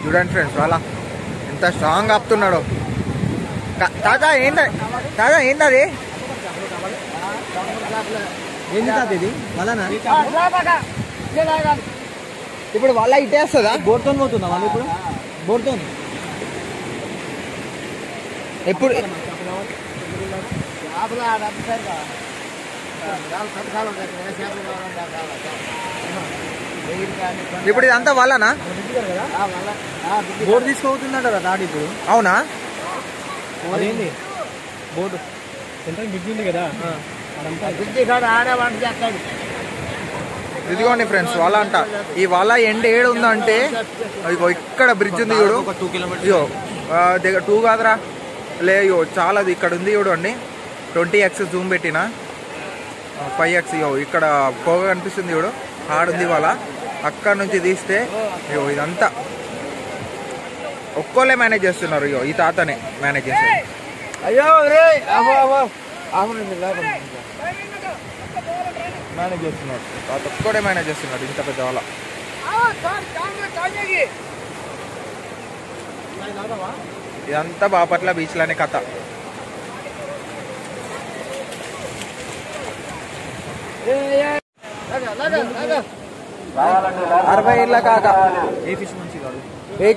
చూడండి ఫ్రెండ్స్ వాళ్ళ ఎంత స్ట్రాంగ్ ఆపుతున్నాడు తా- తాత ఏంట తాత ఏంటది ఏంది తాత ఇది వలన ఇప్పుడు వాళ్ళ ఇట్టేస్తుందా బోర్తో పోతుందా వాళ్ళు ఇప్పుడు బోర్తో ఎప్పుడు ఇప్పుడు ఇదంతా వాళ్ళనా బోర్డు తీసుకోబోతుందంట కదా తాడు ఇప్పుడు అవునా అదేంది బోర్డు సెంట్రల్ బ్రిడ్జ్ ఉంది కదా ఇదిగోండి ఫ్రెండ్స్ వాళ్ళ అంట ఈ వాళ్ళ ఎండ్ ఏడు ఉందంటే ఇగో ఇక్కడ బ్రిడ్జ్ ఉంది చూడు ఒక టూ కిలోమీటర్స్ ఇగో ఆ, దగ్గర టూ కాదురా లే ఇగో చాలా అది ఇక్కడ ఉంది చూడు అండి ట్వంటీ ఎక్స్ జూమ్ పెట్టిన ఫైవ్ ఎక్స్ ఇగో ఇక్కడ పొగ కనిపిస్తుంది చూడు ఆడుంది వాళ్ళ అక్కడ నుంచి తీస్తే ఇగో ఇదంతా ఒక్కోలే మేనేజ్ చేస్తున్నారు ఇగో ఈ తాతనే మేనేజ్ చేస్తారు అయ్యో రే అహో అహో మేనేజ్ చేస్తున్నారు తాత ఒక్కడే మేనేజ్ చేస్తున్నారు ఇంత పెద్ద వాళ్ళ ఇదంతా బాపట్ల బీచ్ లోనే కథ అరవై ఏళ్ళ కాక ఏ ఫిష్ మంచి కాదు ఏ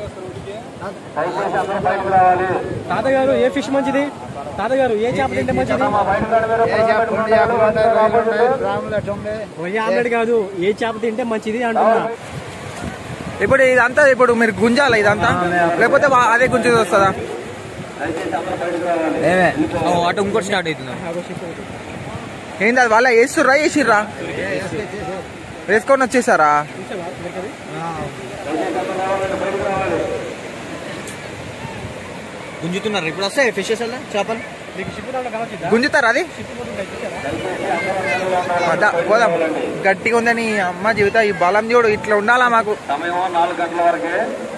తాతగారు ఏ ఫిష్ మంచిది తాతగారు ఏ చేప తింటే మంచిది రొయ్య ఆమ్లెట్ కాదు ఏ చేప తింటే మంచిది అంటున్నా ఇప్పుడు ఇదంతా ఇప్పుడు మీరు గుంజాలా ఇదంతా లేకపోతే వా- అదే గుంజి వస్తుందా ఏమే అటు ఇంకోటి స్టార్ట్ అవుతుంది ఏంది అది వాళ్ళ వేస్తుర్రా వేసిర్రా వేసుకొని వచ్చేసారా గుంజుతున్నారు ఇప్పుడు వస్తాయి ఫిషెస్ అలా చేపలు గుంజుతారా అది అదా పోదాం గట్టిగా ఉందని అమ్మ జీవితం ఈ బలం చూడు ఇట్లా ఉండాలా మాకు సమయం నాలుగు గంటల వరకే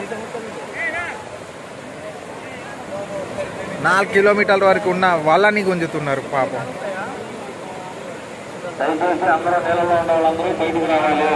నాలుగు కిలోమీటర్ల వరకు ఉన్న వాళ్ళని గుంజుతున్నారు పాపం దయచేసి అందరూ నీళ్ళలో ఉన్న వాళ్ళందరూ బయటకు రావాలి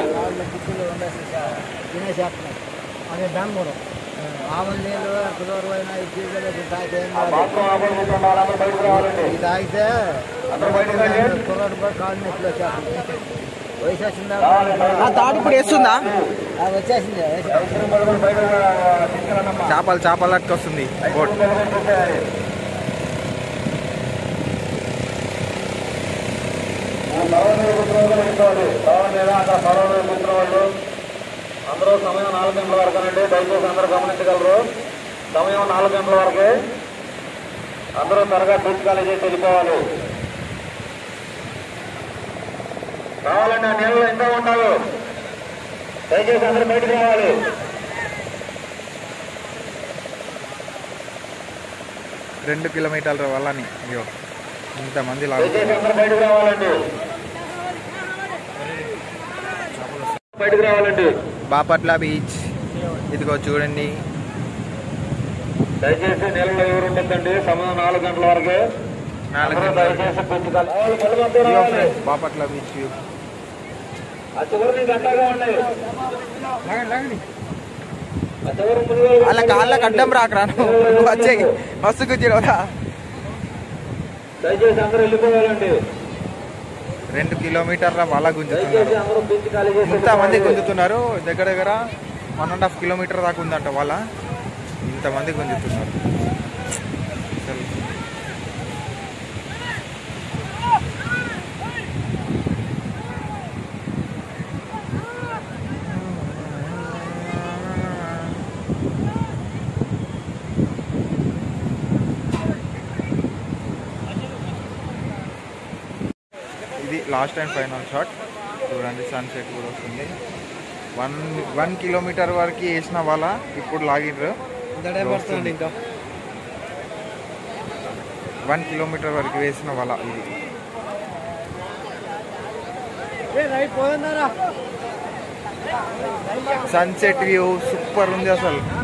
అదే దాని మూలం ఆవుల నీళ్ళు కుదరు అయినా ఆ బాత్రూమ్ ఆపణ ఉన్న వాళ్ళందరూ బయటకు రావాలండి తాగితే అందరూ బయటకు రండి కుర్రాడు కూడా కాళ్ళు నొప్పులు వచ్చేస్తుంది వయసు వచ్చిందా ఆ తాడు ఇప్పుడు వేస్తుందా అది వచ్చేసింది ఐస్క్రీమ్ పడుకుని బయటకు తీసుకురండమ్మా చేపలు చేపలు అట్టుకొస్తుంది బోట్ సర్వనీయ పుత్రులు పెట్టుకోవాలి సర్వనీయ అక్కడ సర్వనీయ పుత్రుల వాళ్ళు అందరూ సమయం నాలుగు గంటల వరకేనండి దయచేసి అందరూ గమనించగలరు సమయం నాలుగు గంటల వరకే అందరూ త్వరగా బీచ్ కాలేజీ వెళ్ళిపోవాలి కావాలండి ఆ నీళ్ళు ఎంత ఉంటారు దయచేసి అందరూ బయటకు రావాలి రెండు కిలోమీటర్ల వాళ్ళని అయ్యో ఇంతమంది లాగు దయచేసి అందరూ బయటకు రావాలండి బయటకు రావాలండి బాపట్ల బీచ్ ఇదిగో చూడండి దయచేసి నీళ్ళలో ఎవరు ఉండొద్దండి సమయం నాలుగు గంటల వరకే నాలుగు అందరూ గంటల దయచేసి బీచ్ కాలేజీ వాళ్ళు మళ్ళీ మధ్య ఇదిగో రావాలి ఫ్రెండ్స్, బాపట్ల బీచ్ వ్యూ ఆ చివరి నుంచి గంటగా ఉన్నాయి ఆ చివరి ముందుగా వాళ్ళ కాళ్ళకి అడ్డం రాకరా నువ్వు వచ్చే మస్తు గుజ్జిరోరా దయచేసి అందరూ వెళ్ళిపోవాలండి రెండు కిలోమీటర్ల వాళ్ళ దయచేసి గుంజుతున్నారు అందరూ బీచ్ కాలేజీ ఇంతమంది గుంజుతున్నారు దగ్గర దగ్గర వన్ అండ్ హాఫ్ కిలోమీటర్ దాకా ఉందంట వాళ్ళ ఇంతమంది గుంజుతున్నారు అసలు ఇది లాస్ట్ అండ్ ఫైనల్ షాట్ చూడండి సన్సెట్ కూడా వస్తుంది వన్ వన్ కిలోమీటర్ వరకు వేసిన వాళ్ళ ఇప్పుడు లాగిర్రు ఎంత టైం పడుతుందండి ఇంకా వన్ కిలోమీటర్ వరకు వేసిన వాళ్ళ ఇది రైట్ పోయిందారా సన్సెట్ వ్యూ సూపర్ ఉంది అసలు